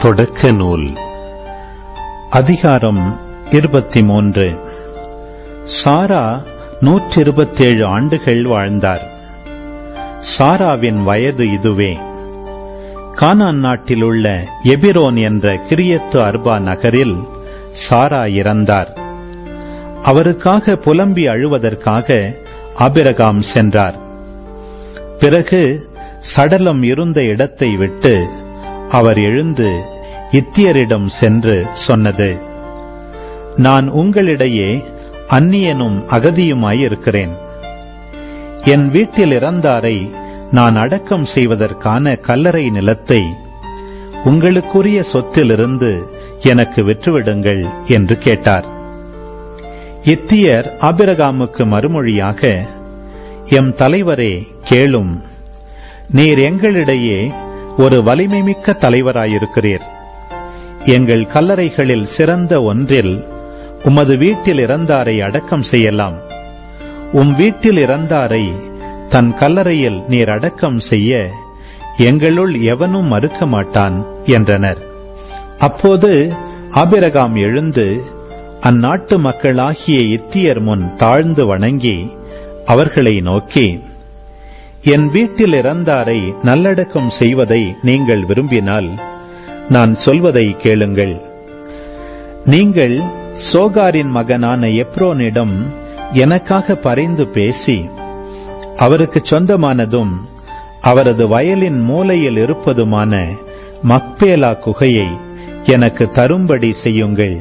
தொடக்க நூல் அதிகாரம் இருபத்தி மூன்று சாரா நூற்றி இருபத்தேழு ஆண்டுகள் வாழ்ந்தார் சாராவின் வயது இதுவே கானான் நாட்டில் உள்ள எபிரோன் என்ற கிரியத்து அர்பா நகரில் சாரா இறந்தார் அவருக்காக புலம்பி அழுவதற்காக ஆபிரகாம் சென்றார் பிறகு சடலம் இருந்த இடத்தை விட்டு அவர் எழுந்து இத்தியரிடம் சென்று சொன்னது நான் உங்களிடையே அந்நியனும் அகதியுமாயிருக்கிறேன் என் வீட்டில் இறந்தாரை நான் அடக்கம் செய்வதற்கான கல்லறை நிலத்தை உங்களுக்குரிய சொத்திலிருந்து எனக்கு விற்றுவிடுங்கள் என்று கேட்டார் இத்தியர் ஆபிரகாமுக்கு மறுமொழியாக எம் தலைவரே கேளும் நீர் எங்களிடையே ஒரு வலிமைமிக்க தலைவராயிருக்கிறீர் எங்கள் கல்லறைகளில் சிறந்த ஒன்றில் உமது வீட்டில் இறந்தாரை அடக்கம் செய்யலாம் உம் வீட்டில் இறந்தாரை தன் கல்லறையில் நீர் அடக்கம் செய்ய எங்களுள் எவனும் மறுக்க மாட்டான் என்றனர் அப்போது ஆபிரகாம் எழுந்து அந்நாட்டு மக்களாகிய இத்தியர் முன் தாழ்ந்து வணங்கி அவர்களை நோக்கி என் வீட்டில் இறந்தாரை நல்லடக்கம் செய்வதை நீங்கள் விரும்பினால் நான் சொல்வதை கேளுங்கள் நீங்கள் சோகாரின் மகனான எப்ரோனிடம் எனக்காக பறைந்து பேசி அவருக்கு சொந்தமானதும் அவரது வயலின் மூலையில் இருப்பதுமான மக்பேலா குகையை எனக்கு தரும்படி செய்யுங்கள்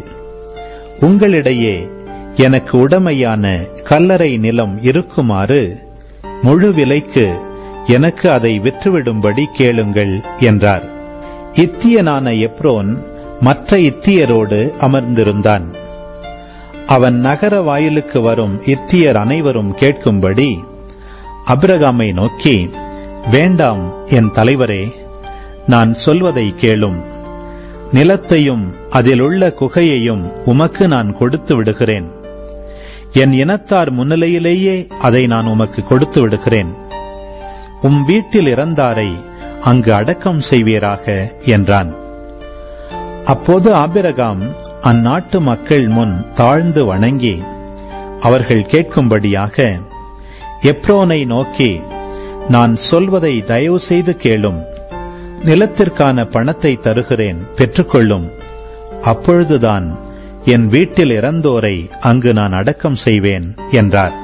உங்களிடையே எனக்கு உடமையான கல்லறை நிலம் இருக்குமாறு முழு விலைக்கு எனக்கு அதை விற்றுவிடும்படி கேளுங்கள் என்றார் இத்தியனான எப்ரோன் மற்ற இத்தியரோடு அமர்ந்திருந்தான் அவன் நகர வாயிலுக்கு வரும் இத்தியர் அனைவரும் கேட்கும்படி அபிரகாமை நோக்கி வேண்டாம் என் தலைவரே நான் சொல்வதை கேளும் நிலத்தையும் அதிலுள்ள குகையையும் உமக்கு நான் கொடுத்து விடுகிறேன் என் இனத்தார் முன்னிலையிலேயே அதை நான் உமக்கு கொடுத்து விடுகிறேன் உம் வீட்டில் இறந்தாரை அங்கு அடக்கம் செய்வீராக என்றான் அப்போது ஆபிரகாம் அந்நாட்டு மக்கள் முன் தாழ்ந்து வணங்கி அவர்கள் கேட்கும்படியாக எப்ரோனை நோக்கி நான் சொல்வதை தயவு செய்து கேளும் நிலத்திற்கான பணத்தை தருகிறேன் பெற்றுக்கொள்ளும் அப்பொழுதுதான் என் வீட்டில் இறந்தோரை அங்கு நான் அடக்கம் செய்வேன் என்றார்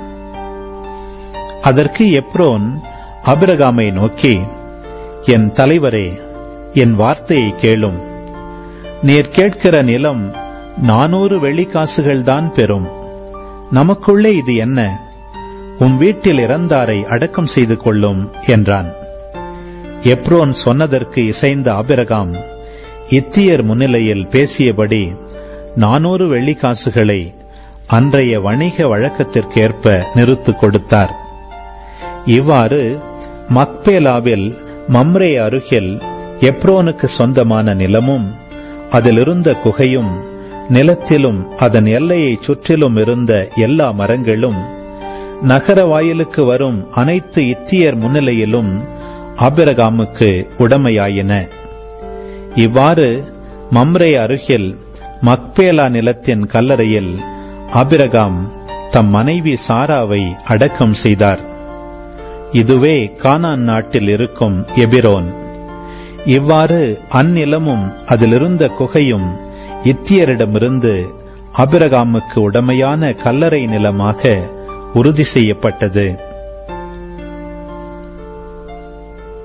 அதற்கு எப்ரோன் அபிரகாமை நோக்கி என் தலைவரே என் வார்த்தையை கேளும் நீர் கேட்கிற நிலம் நானூறு வெள்ளிக்காசுகள்தான் பெறும் நமக்குள்ளே இது என்ன உம் வீட்டில் இறந்தாரை அடக்கம் செய்து கொள்ளும் என்றான் எப்ரோன் சொன்னதற்கு இசைந்த ஆபிரகாம் இத்தியர் முன்னிலையில் பேசியபடி நானூறு வெள்ளிக்காசுகளை அன்றைய வணிக வழக்கத்திற்கேற்ப நிறுத்து கொடுத்தார் இவ்வாறு மக்பேலாவில் மம்ரே அருகில் எப்ரோனுக்கு சொந்தமான நிலமும் அதிலிருந்த குகையும் நிலத்திலும் அதன் எல்லையை சுற்றிலும் இருந்த எல்லா மரங்களும் நகர வாயிலுக்கு வரும் அனைத்து இத்தியர் முன்னிலையிலும் ஆபிரகாமுக்கு உடமையாயின இவ்வாறு மம்ரே அருகில் மக்பேலா நிலத்தின் கல்லறையில் ஆபிரகாம் தம் மனைவி சாராவை அடக்கம் செய்தார் இதுவே கானான் நாட்டில் இருக்கும் எபிரோன் இவ்வாறு அந்நிலமும் அதிலிருந்த குகையும் இத்தியரிடமிருந்து அபிரகாமுக்கு உடமையான கல்லறை நிலமாக உறுதி செய்யப்பட்டது